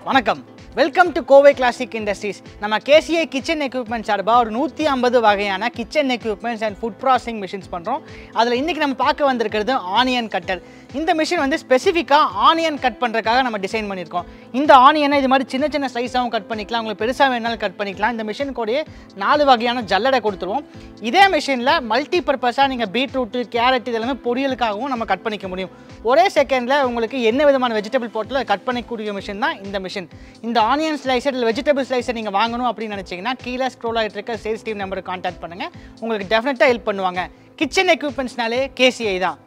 வணக்கம் welcome to Kovai classic industries நம்ம KCI kitchen equipment சார்பாக ஒரு நூற்றி ஐம்பது வகையான kitchen equipments and food processing machines பண்ணுறோம் அதில் இன்றைக்கி நம்ம பார்க்க வந்திருக்கிறது ஆனியன் கட்டர் இந்த மிஷின் வந்து ஸ்பெசிஃபிக்காக ஆனியன் கட் பண்ணுறதுக்காக நம்ம டிசைன் பண்ணியிருக்கோம் இந்த ஆனியனை இது மாதிரி சின்ன சின்ன ஸ்லைஸாகவும் கட் பண்ணிக்கலாம் உங்களுக்கு பெருசாக வேணாலும் கட் பண்ணிக்கலாம் இந்த மிஷின் கூடயே நாலு வகையான ஜல்லடை கொடுத்துருவோம் இதே மிஷினில் மல்டி பர்பஸாக நீங்கள் பீட்ரூட்டு கேரட் இதெல்லாமே பொரியலுக்காகவும் நம்ம கட் பண்ணிக்க முடியும் ஒரே செகண்டில் உங்களுக்கு என்ன விதமான வெஜிடபிள் போட்டாலும் கட் பண்ணிக்கூடிய மிஷின் தான் இந்த மிஷின் இந்த ஆனியன் ஸ்லைசர் இல்லை வெஜிடபிள் ஸ்லைசர் நீங்கள் வாங்கணும் அப்படின்னு நினச்சிங்கன்னா கீழே ஸ்க்ரோல் ஆகிட்டு இருக்க சேல்ஸ் டீம் நம்பருக்கு கான்டாக்ட் பண்ணுங்கள் உங்களுக்கு டெஃபினட்டாக ஹெல்ப் பண்ணுவாங்க கிச்சன் எக்யூப்மெண்ட்ஸ்னாலே கேசிஐ தான்